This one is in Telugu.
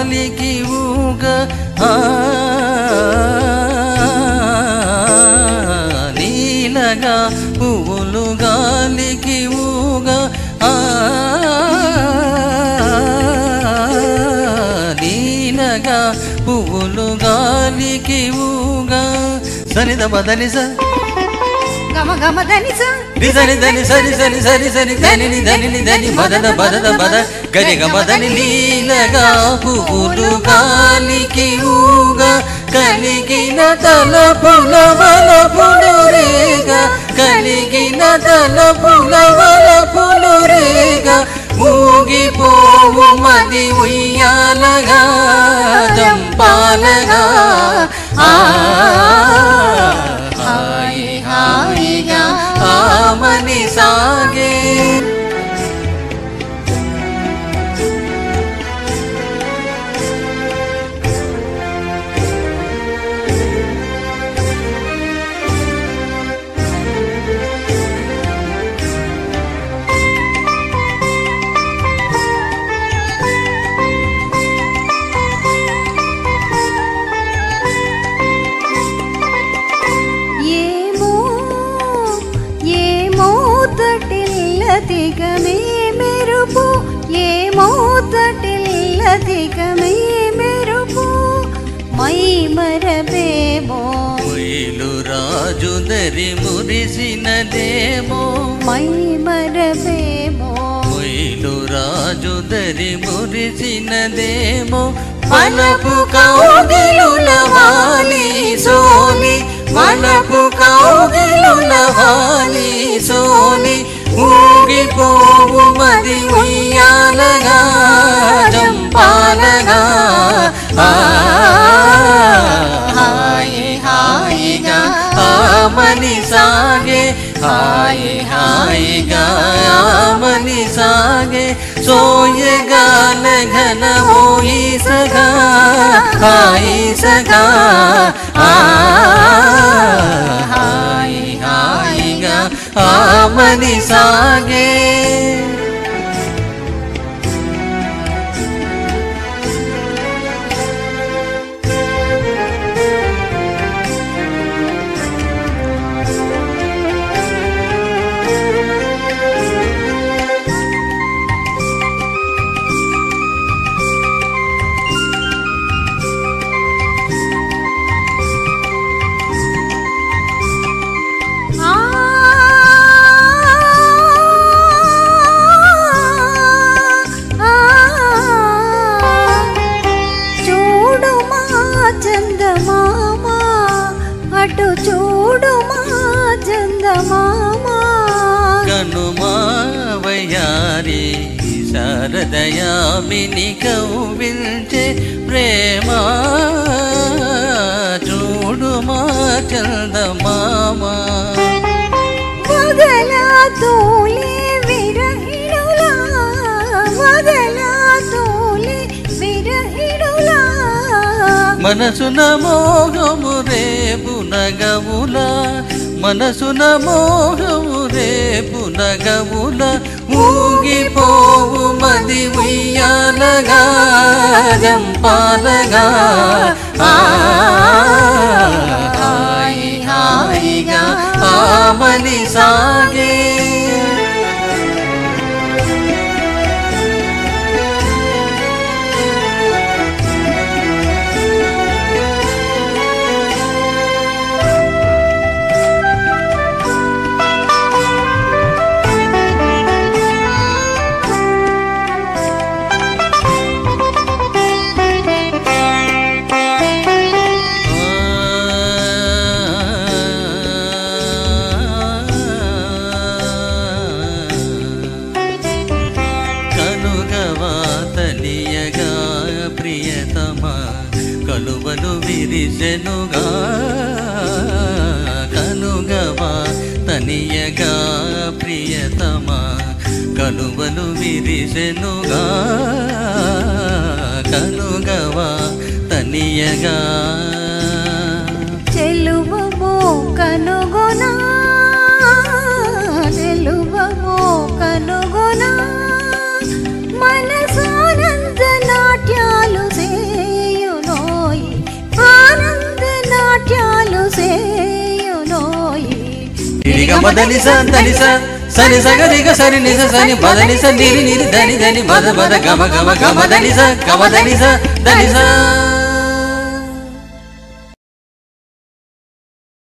గాలికి ఊగ ఆ, నీలగా పువ్వులు గాలికి ఊగ ఆ, నీలగా పువ్వులు గాలికి ఊగ సనిద బదనిస గమ గమ ధనిస నిజని ధని సరి సరి సరి సరి ధనిని ధనిని ధని మదద బదద బద గరిగ మదని లీలగా పువ్వులు గాలికి ఊగ కలిగిన తల పుల వల పులురేగ కలిగిన తల పుల వల పులురేగ ఊగిపోవు మది ఉయ్యాలగా జంపాలగా ఆ హాయి హాయిగా ఆమని సాగే ఏమో ఏమో తటిల్ల దిగమే మెరుపు ఏమో తటిల్ల దిగమే మెరుపు మై మరబేమో మొయిలు రాజు దరి మురిసినదేమో మై మరబేమో మొయిలు రాజు దరి మురిసినదేమో మనపు కౌగిలుల వాలి సోని మనపు కౌగిలుల వాలి సోని ఊగిపోవు మది ఉయ్యాలగా జంపాలగా ఆ హాయి హాయిగా ఆమని సాగే హాయి హాయిగా ఆమని సాగే సోయగాల ఘన మోయి సగా హాయి సగా ఆ హాయి హాయిగా ఆమని సాగే ఆ ఆ చూడు మా చందమామ అటు చూడు మా చందమామ కనుమావయారి శారదయామిని కౌవిల్చే ప్రేమ చూడు మా చందమామ మొదల తోలే విరహిడులా మొదల తోలే విరహిడులా మనసున మోహము రేపు నగవుల మనసున మోహము రేపు నగవుల ఊగిపోవు మది ఉయ్యాలగా జంపాలగా ఆ హాయి హాయిగా ఆమని సాగే కనుగవా తలియగా ప్రియతమా కలువలు విరిసెనుగా కనుగవా తనియగా ప్రియతమా కలువలు విరిసెనుగా కనుగవా తనియగా చెలువమో కనుగొనా చెలువమో కనుగొనా మనసానంద నాట్యాలు చే గమ దని స దని స సని సగ రిగ సరి నిస సని బదని స నిరి నిరి దని దని మద మద గమ గమ గమ దని స గమ దని స దని స